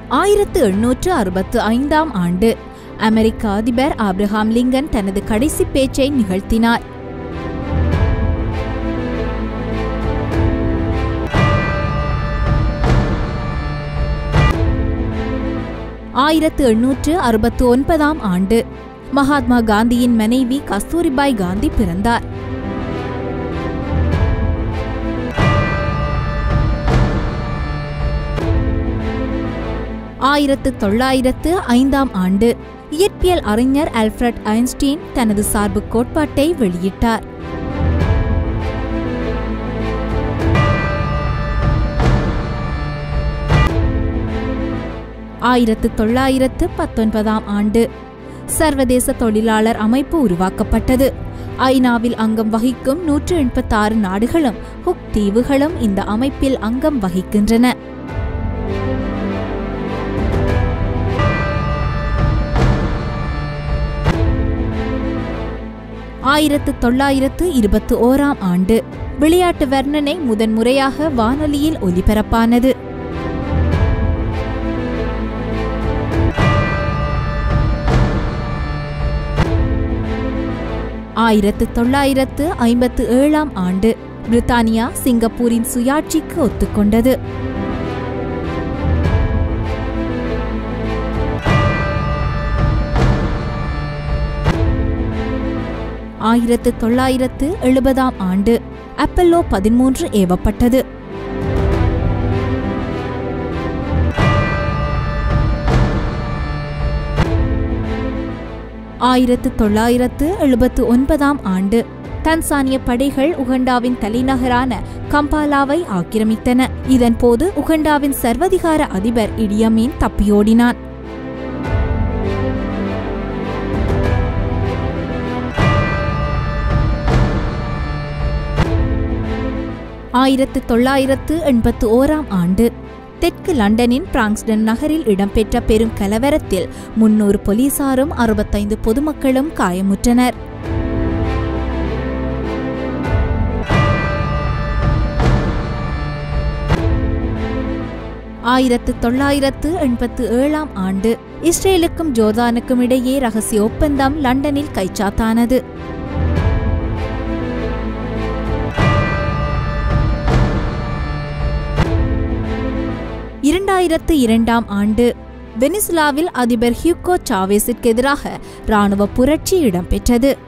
ஆயிரத்து எண்ணூற்று அறுபத்து ஐந்தாம் ஆண்டு அமெரிக்க அதிபர் ஆப்ரஹாம் லிங்கன் தனது கடைசி பேச்சை நிகழ்த்தினார் ஆயிரத்து எண்ணூற்று அறுபத்து ஒன்பதாம் ஆண்டு மகாத்மா காந்தியின் மனைவி கஸ்தூரிபாய் காந்தி பிறந்தார் ஆயிரத்து தொள்ளாயிரத்து ஐந்தாம் ஆண்டு இயற்பியல் அறிஞர் ஆல்ஃபிரட் ஐன்ஸ்டீன் தனது சார்பு கோட்பாட்டை வெளியிட்டார் ஆயிரத்து தொள்ளாயிரத்து பத்தொன்பதாம் ஆண்டு சர்வதேச தொழிலாளர் அமைப்பு உருவாக்கப்பட்டது ஐநாவில் அங்கம் வகிக்கும் நூற்று எண்பத்தாறு நாடுகளும் ஹுக் தீவுகளும் இந்த அமைப்பில் அங்கம் வகிக்கின்றன ஆயிரத்து தொள்ளாயிரத்து இருபத்தி ஓராம் ஆண்டு விளையாட்டு வர்ணனை முதன்முறையாக வானொலியில் ஒலிபரப்பானது ஆயிரத்து தொள்ளாயிரத்து ஐம்பத்து ஏழாம் ஆண்டு பிரித்தானியா சிங்கப்பூரின் சுயாட்சிக்கு ஒத்துக்கொண்டது ஆயிரத்து தொள்ளாயிரத்து எழுபதாம் ஆண்டு அப்பல்லோ பதிமூன்று ஏவப்பட்டது ஆயிரத்து தொள்ளாயிரத்து எழுபத்து ஒன்பதாம் ஆண்டு தன்சானிய படைகள் உகண்டாவின் தலைநகரான கம்பாலாவை ஆக்கிரமித்தன இதன்போது உகண்டாவின் சர்வதிகார அதிபர் இடியமீன் தப்பியோடினான் ஆயிரத்து தொள்ளாயிரத்து எண்பத்து ஓராம் ஆண்டு தெற்கு லண்டனின் பிராங்ஸ்டன் நகரில் இடம்பெற்ற பெரும் கலவரத்தில் முன்னூறு போலீசாரும் அறுபத்தைந்து பொதுமக்களும் காயமுற்றனர் ஆயிரத்து தொள்ளாயிரத்து எண்பத்து ஏழாம் ஆண்டு இஸ்ரேலுக்கும் ஜோர்தானுக்கும் இடையே ரகசிய ஒப்பந்தம் லண்டனில் கைச்சாத்தானது இரண்டாயிரத்து இரண்டாம் ஆண்டு வெனிசுலாவில் அதிபர் ஹியூகோ சாவேஸிற்கு எதிராக ராணுவ புரட்சி இடம்பெற்றது